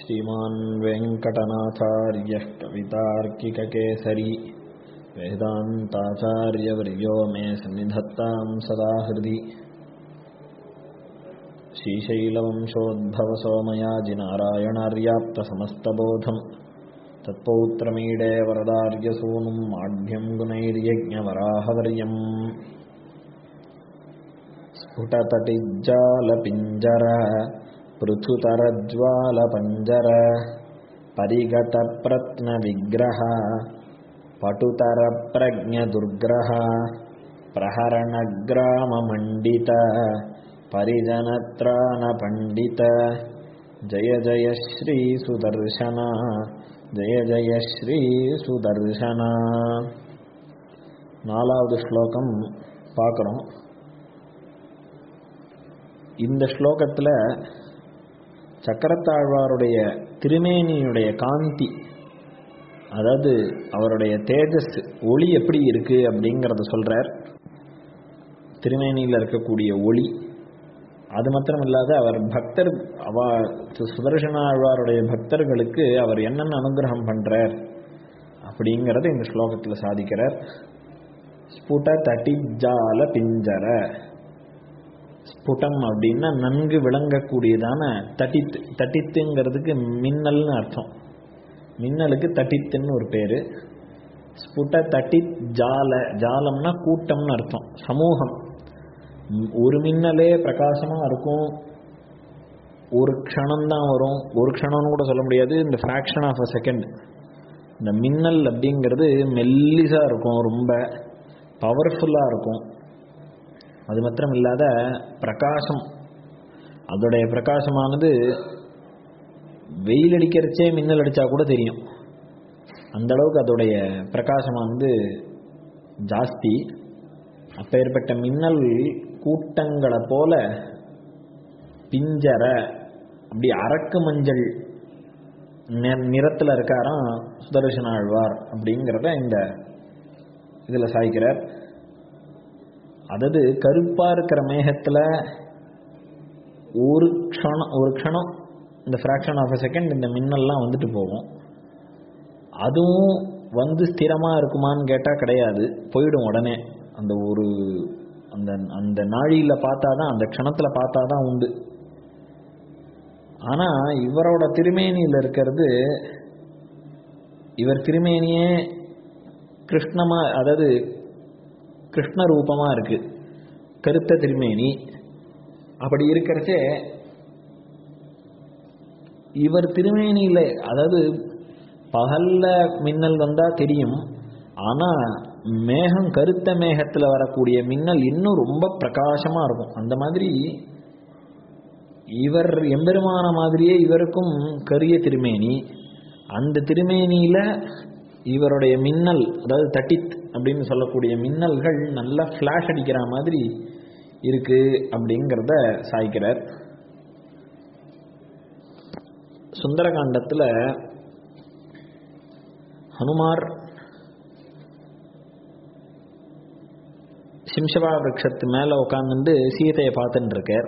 श्रीमान् वेङ्कटनाथार्यः कवितार्किककेसरी वेदान्ताचार्यवर्यो मे सन्निधत्तां सदा हृदि श्रीशैलवंशोद्भवसोमयाजिनारायणार्याप्तसमस्तबोधम् तत्पौत्रमीडे वरदार्यसूनुं माढ्यं गुणैर्यज्ञवराहवर्यम् स्फुटतटिज्जालपिञ्जर पृथुतरज्वालपञ्जर परिगतप्रत्नविग्रह पटुतरप्रज्ञदुर्ग्रह प्रहरणग्राममण्डित परिजनत्राणपण्डित जय जय श्रीसुदर्शन जय जय ஸ்ரீசுதர்ஷனா நாலாவது ஸ்லோகம் பார்க்குறோம் இந்த ஸ்லோகத்தில் சக்கரத்தாழ்வாருடைய திருமேனியுடைய காந்தி அதாவது அவருடைய தேஜஸ் ஒளி எப்படி இருக்கு அப்படிங்கிறத சொல்றார் திருமேனியில் இருக்கக்கூடிய ஒளி அது மாத்திரம் இல்லாத அவர் பக்தர் அவ சுதர்சன ஆழ்வாருடைய பக்தர்களுக்கு அவர் என்னென்ன அனுகிரகம் பண்றார் அப்படிங்கிறத இந்த ஸ்லோகத்தில் சாதிக்கிறார் ஸ்புட தட்டிஜால பிஞ்சர ஸ்புடம் அப்படின்னா நன்கு விளங்கக்கூடியதான தட்டித்து தட்டித்துங்கிறதுக்கு மின்னல்னு அர்த்தம் மின்னலுக்கு தட்டித்துன்னு ஒரு பேரு ஸ்புட தட்டி ஜால ஜாலம்னா கூட்டம்னு அர்த்தம் சமூகம் ஒரு மின்னலே பிரகாசமா இருக்கும் ஒரு க்ஷணம் தான் வரும் ஒரு க்ஷணம்னு கூட சொல்ல முடியாது இந்த ஃப்ராக்ஷன் ஆஃப் அ செகண்ட் இந்த மின்னல் அப்படிங்கிறது மெல்லிசா இருக்கும் ரொம்ப பவர்ஃபுல்லாக இருக்கும் அது மாத்திரம் இல்லாத பிரகாசம் அதோடைய பிரகாசமானது வெயில் அடிக்கிறச்சே மின்னல் அடித்தா கூட தெரியும் அந்த அளவுக்கு அதோடைய பிரகாசமானது ஜாஸ்தி அப்பேற்பட்ட மின்னல் கூட்டங்களை போல பிஞ்சர அப்படி அரக்கு மஞ்சள் நிறத்தில் இருக்காராம் சுதர்சன ஆழ்வார் அப்படிங்கிறத இந்த இதில் சாய்க்கிறார் அதாவது கருப்பாக இருக்கிற மேகத்தில் ஒரு க்ஷணம் ஒரு க்ஷணம் இந்த ஃப்ராக்ஷன் ஆஃப் அ செகண்ட் இந்த மின்னல்லாம் வந்துட்டு போகும் அதுவும் வந்து ஸ்திரமாக இருக்குமான்னு கேட்டால் கிடையாது போயிடும் உடனே அந்த ஒரு அந்த அந்த நாழியில் பார்த்தா தான் அந்த க்ஷணத்தில் பார்த்தா தான் உண்டு ஆனால் இவரோட திருமேனியில் இருக்கிறது இவர் திருமேனியே கிருஷ்ணமா அதாவது கிருஷ்ண ரூபமாக இருக்கு கருத்த திருமேனி அப்படி இருக்கிறச்சே இவர் திருமேனியில் அதாவது பகல்ல மின்னல் வந்தால் தெரியும் ஆனால் மேகம் கருத்த மேகத்தில் வரக்கூடிய மின்னல் இன்னும் ரொம்ப பிரகாசமாக இருக்கும் அந்த மாதிரி இவர் எம்பெருமான மாதிரியே இவருக்கும் கரிய திருமேனி அந்த திருமேனியில் இவருடைய மின்னல் அதாவது தட்டித் அப்படின்னு சொல்லக்கூடிய மின்னல்கள் நல்லா ஃப்ளாஷ் அடிக்கிற மாதிரி இருக்கு அப்படிங்கிறத சாய்க்கிறார் சுந்தரகாண்டத்தில் ஹனுமார் சிம்சவா விரக்ஷத்து மேலே உட்காந்துட்டு சீதையை பார்த்துட்டு இருக்கார்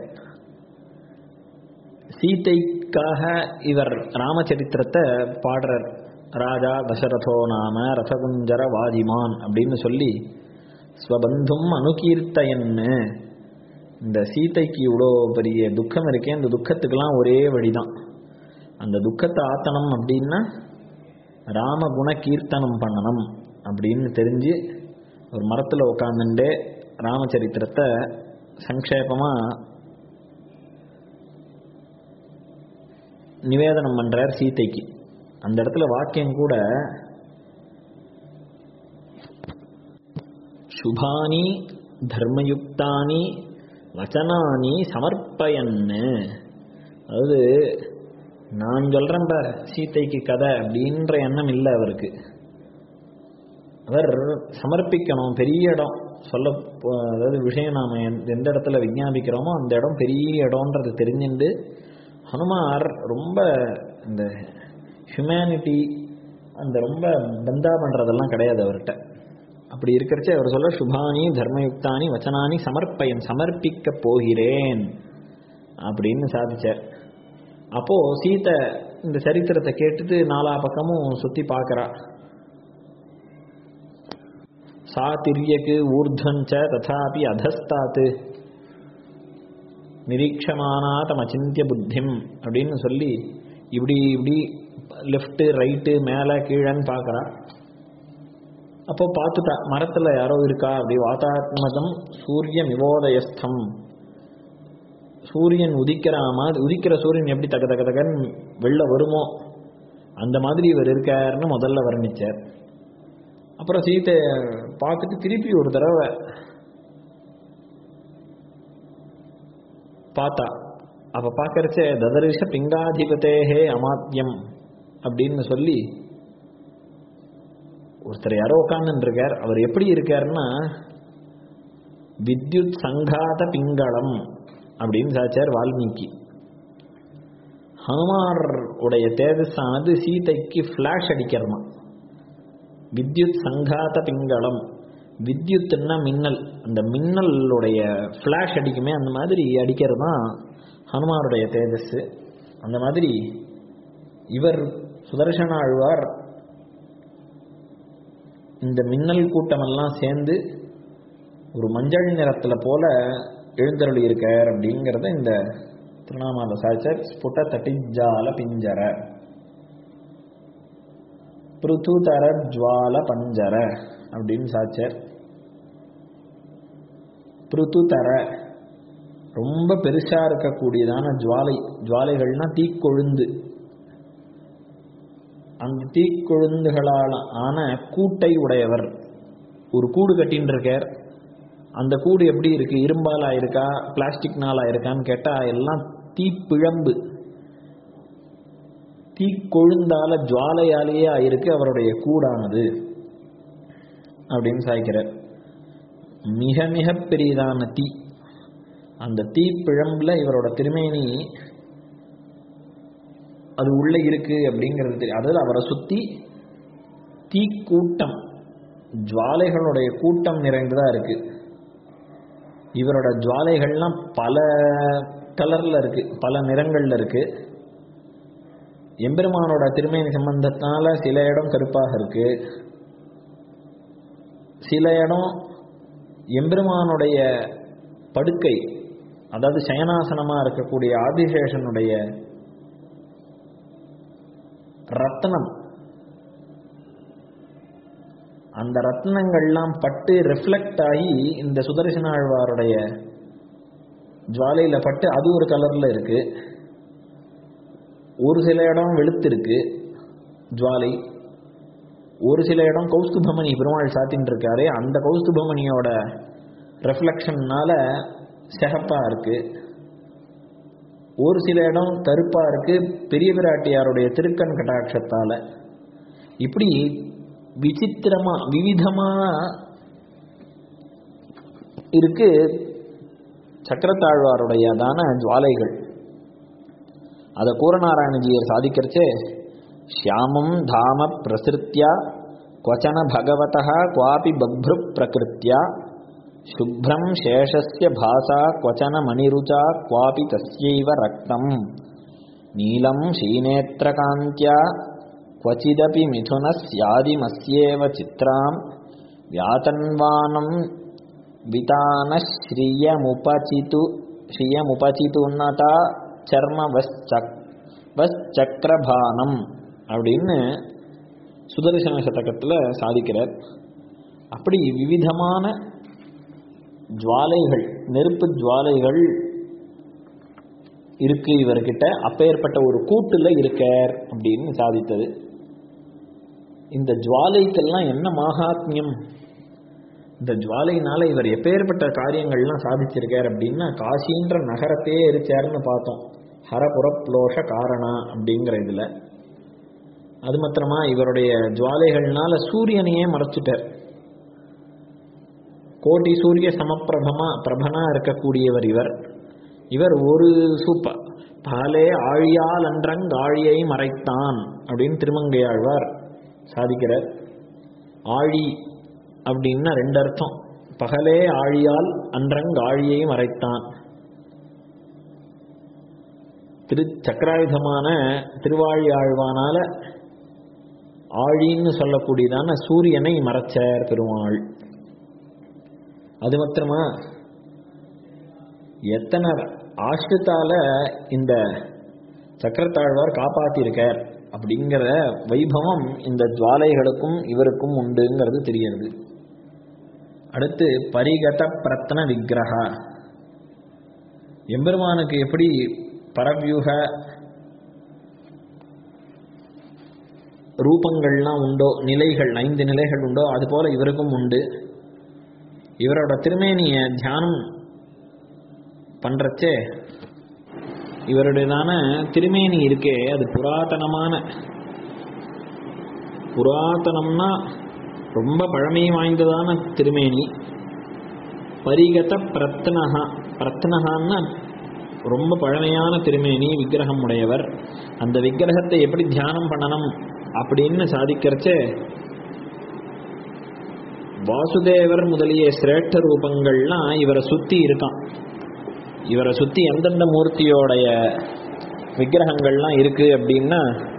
சீதைக்காக இவர் ராமச்சரித்திரத்தை பாடுறார் ராஜா தசரதோ நாம ரசகுஞ்சர வாதிமான் அப்படின்னு சொல்லி ஸ்வபந்தும் அணுகீர்த்தையன்னு இந்த சீதைக்கு இவ்வளோ பெரிய துக்கம் இருக்கே அந்த துக்கத்துக்கெல்லாம் ஒரே வழிதான் அந்த துக்கத்தை ஆத்தனம் அப்படின்னா ராம குண கீர்த்தனம் பண்ணணும் அப்படின்னு தெரிஞ்சு ஒரு மரத்தில் உட்காந்துட்டு ராமச்சரித்திரத்தை சங்கேபமாக நிவேதனம் பண்ணுறார் சீதைக்கு அந்த இடத்துல வாக்கியம் கூட சுபானி தர்மயுக்தானி வச்சனானி சமர்ப்பயன்னு அதாவது நான் சொல்கிறேன் பார் சீதைக்கு கதை அப்படின்ற எண்ணம் இல்லை அவருக்கு அவர் சமர்ப்பிக்கணும் பெரிய இடம் சொல்ல அதாவது விஷயம் நாம் எந்த இடத்துல விஞ்ஞாபிக்கிறோமோ அந்த இடம் பெரிய இடம்ன்றது தெரிஞ்சுண்டு ஹனுமார் ரொம்ப இந்த ஹியூமனிட்டி அந்த ரொம்ப பந்தா பண்ணுறதெல்லாம் கிடையாது அவர்கிட்ட அப்படி இருக்கிறச்சே அவர் சொல்ல சுபானி தர்மயுக்தானி வச்சனானி சமர்ப்பயன் சமர்ப்பிக்க போகிறேன் அப்படின்னு சாதிச்சார் அப்போ சீதை இந்த சரித்திரத்தை கேட்டுட்டு நாலா பக்கமும் சுத்தி பார்க்கறா சா திரியக்கு ஊர்துவஞ்ச ததாபி அதஸ்தாத்து நிரீட்சமானா தம் அச்சிந்திய புத்திம் அப்படின்னு சொல்லி இப்படி இப்படி லெஃப்ட்டு ரைட்டு மேலே கீழேன்னு பார்க்குறா அப்போ பார்த்துட்டா மரத்தில் யாரோ இருக்கா அப்படி வாதாத்மதம் சூரிய நிவோதயஸ்தம் சூரியன் உதிக்கிற மாதிரி உதிக்கிற சூரியன் எப்படி தக தக தகன்னு வெளில வருமோ அந்த மாதிரி இவர் இருக்காருன்னு முதல்ல வர்ணிச்சார் அப்புறம் சீத்தை பார்த்துட்டு திருப்பி ஒரு தடவை பார்த்தா அப்ப பார்க்கறச்ச ததரிஷ பிங்காதிபதேஹே அமாத்தியம் அப்படின்னு சொல்லி ஒருத்தர் யாரோ உட்கார்ந்து இருக்கார் அவர் எப்படி இருக்காருன்னா வித்யுத் சங்காத பிங்களம் அப்படின்னு சாச்சார் வால்மீகி ஹனுமார் உடைய தேஜஸானது சீதைக்கு ஃபிளாஷ் அடிக்கிறமா வித்யுத் சங்காத பிங்களம் வித்யுத்னா மின்னல் அந்த மின்னலுடைய ஃப்ளாஷ் அடிக்குமே அந்த மாதிரி அடிக்கிறது தான் ஹனுமாருடைய தேஜஸ் அந்த மாதிரி இவர் சுதர்சன ஆழ்வார் இந்த மின்னல் கூட்டமெல்லாம் சேர்ந்து ஒரு மஞ்சள் நிறத்துல போல எழுந்தருளி இருக்கார் அப்படிங்கிறத இந்த திருவண்ணாமலை சாய்ச்சர் ஸ்புட தட்டிஜால பிஞ்சர பிருத்துதர ஜுவால பஞ்சர அப்படின்னு சாச்சர் பிருத்துதர ரொம்ப பெருசா இருக்கக்கூடியதான ஜுவாலை ஜுவாலைகள்னா தீக்கொழுந்து அந்த தீக்கொழுந்துகளால் ஆன கூட்டை உடையவர் ஒரு கூடு கட்டின்னு இருக்கார் அந்த கூடு எப்படி இருக்கு இரும்பாலா இருக்கா பிளாஸ்டிக்னாலா இருக்கான்னு கேட்டா எல்லாம் தீப்பிழம்பு தீக்கொழுந்தால ஜுவாலையாலேயே ஆயிருக்கு அவருடைய கூடானது அப்படின்னு சாய்க்கிறார் மிக மிக பெரியதான தீ அந்த தீப்பிழம்புல இவரோட திருமேனி அது உள்ள இருக்கு அப்படிங்கிறது தெரியும் அதாவது அவரை சுத்தி தீக்கூட்டம் ஜுவாலைகளுடைய கூட்டம் நிறைந்ததா இருக்கு இவரோட ஜுவாலைகள்லாம் பல கலர்ல இருக்கு பல நிறங்கள்ல இருக்கு எம்பெருமானோட திருமேனி சம்பந்தத்தால சில இடம் கருப்பாக இருக்கு சில இடம் எம்பெருமானுடைய படுக்கை அதாவது சயனாசனமா இருக்கக்கூடிய ஆதிசேஷனுடைய ரத்னம் அந்த ரத்னங்கள்லாம் பட்டு ரிஃப்ளெக்ட் ஆகி இந்த சுதர்சன ஆழ்வாருடைய ஜுவாலையில பட்டு அது ஒரு கலர்ல இருக்கு ஒரு சில இடம் வெளுத்திருக்கு ஜுவாலை ஒரு சில இடம் கௌஸ்துபமணி பெருமாள் சாத்தின்னு இருக்காரு அந்த கௌஸ்துபமணியோட ரெஃப்ளெக்ஷன்னால சிகப்பா இருக்கு ஒரு சில இடம் கருப்பா இருக்கு பெரிய பிராட்டியாருடைய திருக்கண் கட்டாட்சத்தால இப்படி விசித்திரமா விவிதமா இருக்கு சக்கரத்தாழ்வாருடையதான ஜுவாலைகள் அதை கூரநாராயணஜியர் சாதிக்கிறச்சே ஷியாமம் தாம பிரசிருத்தியா क्वचन भगवतः क्वापि बभ्रु प्रकृत्या शुभ्रं शेषस्य भासा क्वचन मणिरुचा क्वापि तस्यैव रक्तम् नीलं शीनेत्रकान्त्या क्वचिदपि मिथुनस्यादिमस्येव चित्रां व्यातन्वानं वितानश्रियमुपचितु श्रियमुपचितुन्नता சர்ம வஸ்சக் வஸ்சக்கரபானம் அப்படின்னு சுதர்சன சதகத்தில் சாதிக்கிறார் அப்படி விவிதமான ஜுவாலைகள் நெருப்பு ஜுவாலைகள் இருக்கு இவர்கிட்ட அப்பேற்பட்ட ஒரு கூட்டுல இருக்கார் அப்படின்னு சாதித்தது இந்த ஜுவாலைக்கெல்லாம் என்ன மகாத்மியம் இந்த ஜுவாலையினால இவர் எப்பேற்பட்ட காரியங்கள்லாம் சாதிச்சிருக்கார் அப்படின்னா காசின்ற நகரத்தையே எரிச்சாருன்னு பார்த்தோம் ஹரபுரப்லோஷ காரணா அப்படிங்கிற இதுல அது மாத்திரமா இவருடைய ஜுவாலைகள்னால சூரியனையே மறைச்சிட்டார் கோட்டி சூரிய சமப்பிரபமா பிரபனா இருக்கக்கூடியவர் இவர் இவர் ஒரு சூப்ப பாலே ஆழியால் அன்றங் ஆழியை மறைத்தான் அப்படின்னு திருமங்கையாழ்வார் சாதிக்கிறார் ஆழி அப்படின்னா ரெண்டு அர்த்தம் பகலே ஆழியால் அன்றங் ஆழியை மறைத்தான் திரு சக்கராயுதமான திருவாழியாழ்வானால ஆழின்னு சொல்லக்கூடியதான சூரியனை மறைச்சார் பெருமாள் அது மாத்திரமா எத்தனை ஆஷ்டத்தால இந்த சக்கரத்தாழ்வார் காப்பாத்திருக்கார் அப்படிங்கிற வைபவம் இந்த ஜுவாலைகளுக்கும் இவருக்கும் உண்டுங்கிறது தெரிகிறது அடுத்து பரிகத பிரத்தன விக்கிரகா எம்பெருமானுக்கு எப்படி பரவியூக ரூபங்கள்லாம் உண்டோ நிலைகள் ஐந்து நிலைகள் உண்டோ அதுபோல இவருக்கும் உண்டு இவரோட திருமேனிய தியானம் பண்றச்சே இவருடையதான திருமேனி இருக்கே அது புராதனமான புராதனம்னா ரொம்ப பழமை வாய்ந்ததான திருமேனி பரிகத பிரத்னகா பிரத்னகான்னா ரொம்ப பழமையான திருமேனி விக்கிரகம் உடையவர் அந்த விக்கிரகத்தை எப்படி தியானம் பண்ணணும் அப்படின்னு சாதிக்கிறச்சே வாசுதேவர் முதலிய சிரேஷ்ட ரூபங்கள்லாம் இவரை சுத்தி இருக்கான் இவரை சுத்தி எந்தெந்த மூர்த்தியோடைய விக்கிரகங்கள்லாம் இருக்கு அப்படின்னா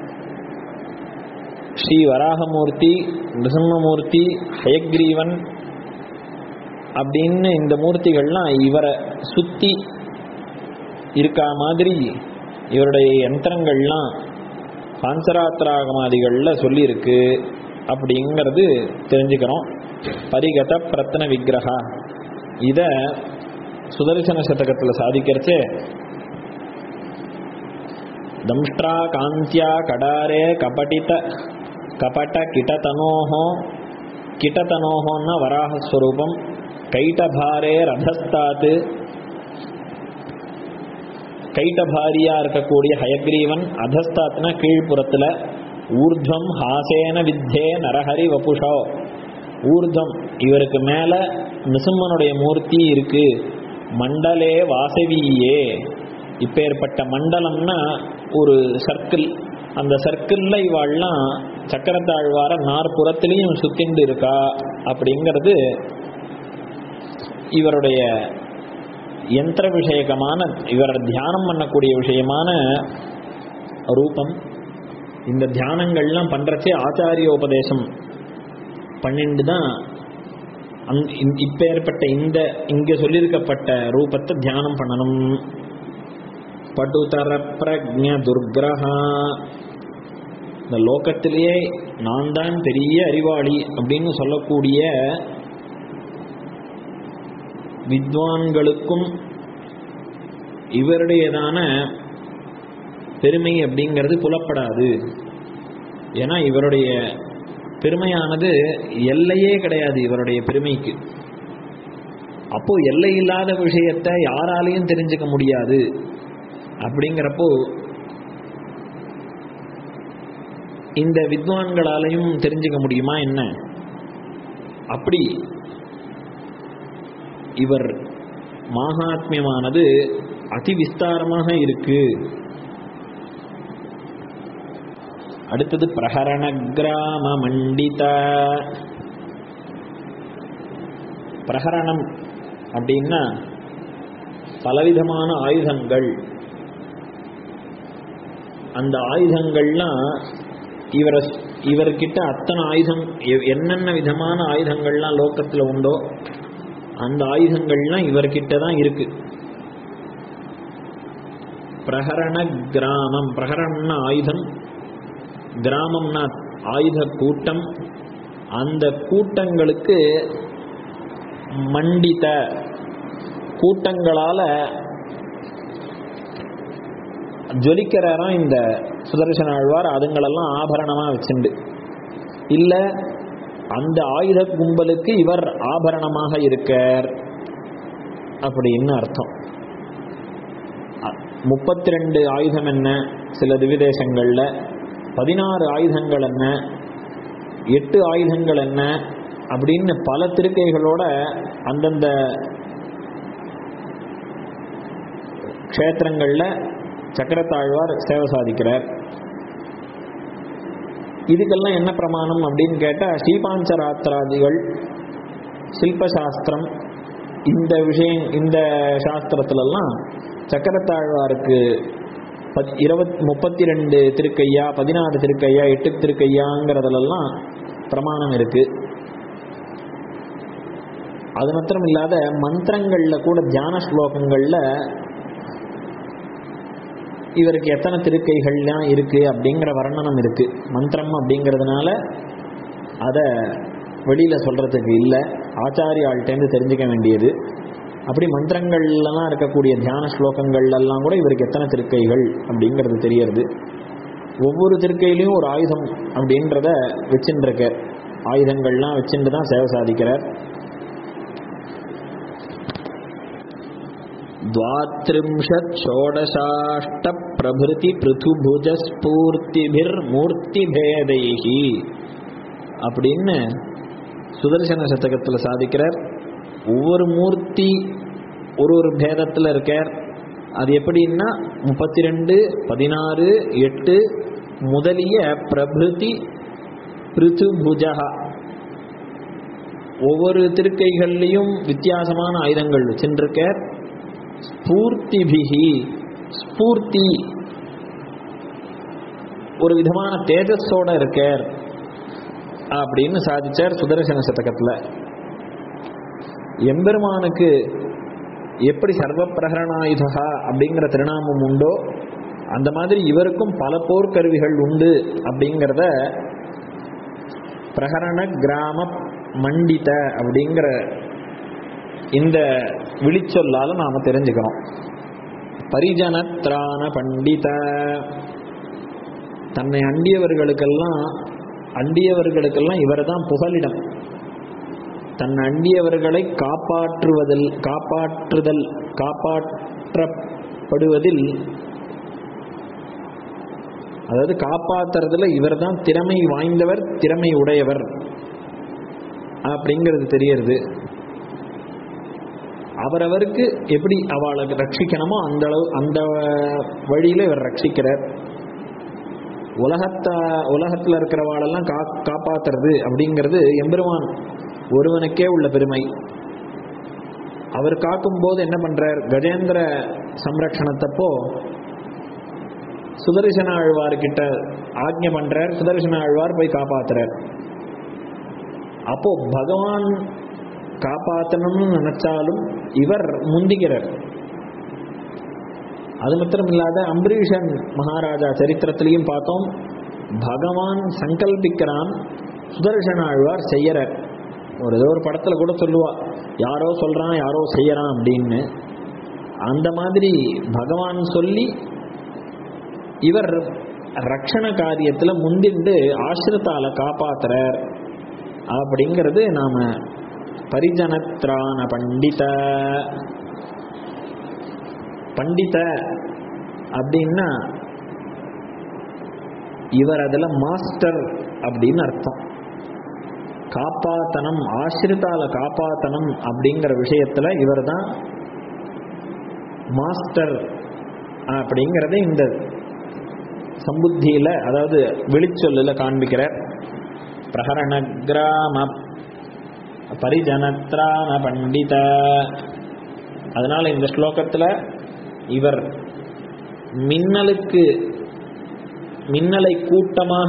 ஸ்ரீ வராகமூர்த்தி நிருசிம்மமூர்த்தி ஹயக்ரீவன் அப்படின்னு இந்த மூர்த்திகள்லாம் இவரை சுத்தி இருக்கா மாதிரி இவருடைய யந்திரங்கள்லாம் பாஞ்சராத்திராகமாதிகளில் சொல்லியிருக்கு அப்படிங்கிறது தெரிஞ்சுக்கிறோம் பரிகத பிரத்தன விக்கிரகா இதை சுதர்சன சதகத்தில் சாதிக்கிறச்சே தம்ஷ்ட்ரா காந்தியா கடாரே கபடித கபட கிட்டதனோஹோ கிட்டதனோஹோன்னா வராகஸ்வரூபம் கைட்டபாரே ரதஸ்தாத்து கைட்டபாரியா இருக்கக்கூடிய ஹயக்ரீவன் அதஸ்தாத்னா கீழ்ப்புறத்துல ஊர்துவம் ஹாசேன வித்தே நரஹரி வபுஷோ ஊர்தம் இவருக்கு மேல நிசும்மனுடைய மூர்த்தி இருக்கு மண்டலே வாசவியே இப்பேற்பட்ட மண்டலம்னா ஒரு சர்க்கிள் அந்த சர்க்கிளில் இவாள்லாம் சக்கரத்தாழ்வார நாற்புறத்திலையும் சுத்திண்டு இருக்கா அப்படிங்கிறது இவருடைய யந்திர விஷயகமான இவர் தியானம் பண்ணக்கூடிய விஷயமான ரூபம் இந்த தியானங்கள்லாம் பண்றச்சே ஆச்சாரியோபதேசம் பண்ணிட்டு தான் அங் இப்போ ஏற்பட்ட இந்த இங்கே சொல்லியிருக்கப்பட்ட ரூபத்தை தியானம் பண்ணணும் படுதர பிரஜ துர்கிரகா இந்த லோகத்திலேயே நான் தான் பெரிய அறிவாளி அப்படின்னு சொல்லக்கூடிய வித்வான்களுக்கும் இவருடையதான பெருமை அப்படிங்கிறது புலப்படாது ஏன்னா இவருடைய பெருமையானது எல்லையே கிடையாது இவருடைய பெருமைக்கு அப்போ எல்லை இல்லாத விஷயத்தை யாராலையும் தெரிஞ்சுக்க முடியாது அப்படிங்கிறப்போ இந்த வித்வான்களாலையும் தெரிஞ்சுக்க முடியுமா என்ன அப்படி இவர் மகாத்மியமானது அதி விஸ்தாரமாக இருக்கு அடுத்தது பிரகரண கிராம மண்டித பிரகரணம் அப்படின்னா பலவிதமான ஆயுதங்கள் அந்த ஆயுதங்கள்லாம் இவரை இவர்கிட்ட அத்தனை ஆயுதம் எ- என்னென்ன விதமான ஆயுதங்கள்லாம் லோக்கத்தில் உண்டோ அந்த ஆயுதங்கள்லாம் இவர்கிட்ட தான் இருக்கு பிரகரண கிராமம் பிரகரணம்னா ஆயுதம் கிராமம்னா ஆயுத கூட்டம் அந்த கூட்டங்களுக்கு மண்டித கூட்டங்களால ஜொலிக்கிறாராம் இந்த சுதர்சன ஆழ்வார் அதுங்களெல்லாம் ஆபரணமா வச்சுண்டு இல்ல அந்த ஆயுத கும்பலுக்கு இவர் ஆபரணமாக இருக்கார் அப்படின்னு அர்த்தம் முப்பத்தி ரெண்டு ஆயுதம் என்ன சில திவிதேசங்கள்ல பதினாறு ஆயுதங்கள் என்ன எட்டு ஆயுதங்கள் என்ன அப்படின்னு பல திருக்கைகளோட அந்தந்த க்ஷேத்திரங்கள்ல சக்கரத்தாழ்வார் சேவை சாதிக்கிறார் இதுக்கெல்லாம் என்ன பிரமாணம் அப்படின்னு கேட்டால் ஸ்ரீபாஞ்சராத்திராதிகள் சில்பசாஸ்திரம் இந்த விஷயம் இந்த சாஸ்திரத்துலலாம் சக்கரத்தாழ்வாருக்கு பத் இருபத் முப்பத்தி ரெண்டு திருக்கையா பதினாறு திருக்கையா எட்டு திருக்கையாங்கிறதுலெல்லாம் பிரமாணம் இருக்கு அது மாத்திரம் இல்லாத மந்திரங்கள்ல கூட தியான ஸ்லோகங்கள்ல இவருக்கு எத்தனை திருக்கைகள்லாம் இருக்கு அப்படிங்கிற வர்ணனம் இருக்கு மந்திரம் அப்படிங்கிறதுனால அதை வெளியில சொல்றதுக்கு இல்லை ஆச்சாரியாள்கிட்டேருந்து தெரிஞ்சுக்க வேண்டியது அப்படி மந்திரங்கள்லாம் இருக்கக்கூடிய தியான ஸ்லோகங்கள்லாம் கூட இவருக்கு எத்தனை திருக்கைகள் அப்படிங்கிறது தெரியறது ஒவ்வொரு திருக்கையிலையும் ஒரு ஆயுதம் அப்படின்றத வச்சுருக்க ஆயுதங்கள்லாம் வச்சுட்டு தான் சேவை சாதிக்கிறார் द्वात्रिंशत् षोडशाष्ट प्रभृति पृथुभुजस्फूर्तिभिर्मूर्तिभेदैः அப்படின்னு சுதர்சன சதகத்தில் சாதிக்கிறார் ஒவ்வொரு மூர்த்தி ஒரு ஒரு பேதத்தில் இருக்கார் அது எப்படின்னா முப்பத்தி ரெண்டு பதினாறு எட்டு முதலிய பிரபிருதி பிருத்துபுஜகா ஒவ்வொரு திருக்கைகள்லையும் வித்தியாசமான ஆயுதங்கள் வச்சுருக்கார் ஸ்பூர்த்திபிகி ஸ்பூர்த்தி ஒரு விதமான தேஜஸோட இருக்கார் அப்படின்னு சாதிச்சார் சுதர்சன சதகத்தில் எம்பெருமானுக்கு எப்படி சர்வ பிரகரணாயுதா அப்படிங்கிற திருநாமம் உண்டோ அந்த மாதிரி இவருக்கும் பல போர்க்கருவிகள் உண்டு அப்படிங்கிறத பிரகரண கிராம மண்டித அப்படிங்கிற இந்த விழிச்சொல்லால நாம தெரிஞ்சுக்கிறோம் பரிஜனத்ரான பண்டித தன்னை அண்டியவர்களுக்கெல்லாம் அண்டியவர்களுக்கெல்லாம் இவர் தான் புகலிடம் தன் அண்டியவர்களை காப்பாற்றுவதில் காப்பாற்றுதல் காப்பாற்றப்படுவதில் அதாவது காப்பாத்துறதுல இவர் தான் திறமை வாய்ந்தவர் திறமை உடையவர் அப்படிங்கிறது தெரியறது அவரவருக்கு எப்படி அவளை ரட்சிக்கணுமோ அந்த அளவு அந்த வழியில இவர் ரட்சிக்கிறார் உலகத்த உலகத்தில் இருக்கிறவாளெல்லாம் கா காப்பாத்துறது அப்படிங்கிறது எம்பெருமான் ஒருவனுக்கே உள்ள பெருமை அவர் காக்கும் போது என்ன பண்றார் கஜேந்திர சம்ரக்ஷணத்தப்போ சுதர்சன ஆழ்வார்கிட்ட ஆக்ஞை பண்றார் சுதர்சன ஆழ்வார் போய் காப்பாத்துறார் அப்போ பகவான் காப்பாற்றணும்னு நினைச்சாலும் இவர் முந்திக்கிறார் அது மாத்திரம் இல்லாத அம்பரீஷன் மகாராஜா சரித்திரத்திலையும் பார்த்தோம் பகவான் சங்கல்பிக்கிறான் சுதர்சன ஆழ்வார் செய்யறார் ஒரு ஏதோ ஒரு படத்துல கூட சொல்லுவா யாரோ சொல்றான் யாரோ செய்யறான் அப்படின்னு அந்த மாதிரி பகவான் சொல்லி இவர் ரக்ஷண காரியத்துல முந்திண்டு ஆசிரத்தால காப்பாத்துறார் அப்படிங்கிறது நாம பரிஜனத்ரான பண்டித பண்டித அப்படின்னா இவர் அதில் மாஸ்டர் அப்படின்னு அர்த்தம் காப்பாத்தனம் ஆசிரித்தால காப்பாத்தனம் அப்படிங்கிற விஷயத்துல இவர் தான் மாஸ்டர் அப்படிங்கிறத இந்த சம்புத்தியில அதாவது வெளிச்சொல்லுல காண்பிக்கிறார் பிரகரண கிராம பரிஜனத்ரான பண்டித அதனால இந்த ஸ்லோகத்துல இவர் மின்னலுக்கு மின்னலை கூட்டமாக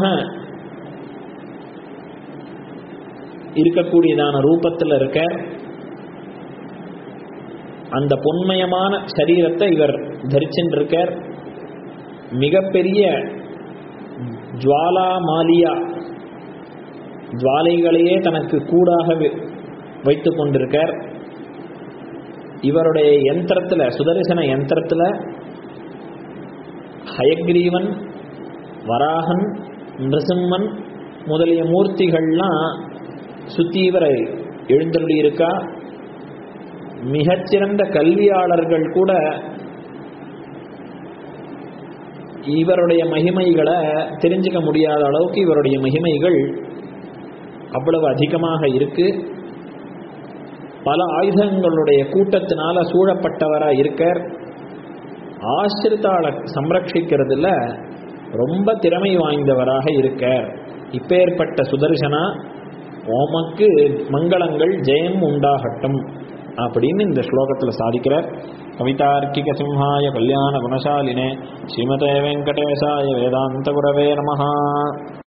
இருக்கக்கூடியதான ரூபத்தில் இருக்க அந்த பொன்மயமான சரீரத்தை இவர் தரிச்சுருக்கார் மிகப்பெரிய ஜுவாலா மாலியா ஜுவாலைகளையே தனக்கு கூடாக வைத்து கொண்டிருக்கார் இவருடைய யந்திரத்துல சுதர்சன யந்திரத்துல ஹயக்ரீவன் வராகன் நிருசிம்மன் முதலிய மூர்த்திகள்லாம் சுத்தி இவரை எழுந்தருளி இருக்கா மிகச்சிறந்த கல்வியாளர்கள் கூட இவருடைய மகிமைகளை தெரிஞ்சுக்க முடியாத அளவுக்கு இவருடைய மகிமைகள் அவ்வளவு அதிகமாக இருக்கு பல ஆயுதங்களுடைய கூட்டத்தினால சூழப்பட்டவரா இருக்கார் ஆசிரித்தாளை சம்ரட்சிக்கிறதுல ரொம்ப திறமை வாய்ந்தவராக இருக்கார் இப்பேற்பட்ட சுதர்சனா ஓமக்கு மங்களங்கள் ஜெயம் உண்டாகட்டும் அப்படின்னு இந்த ஸ்லோகத்தில் சாதிக்கிறார் கவிதார்க்கிக சிம்ஹாய கல்யாண குணசாலினே ஸ்ரீமதே வெங்கடேசாய வேதாந்த குரவே நமஹா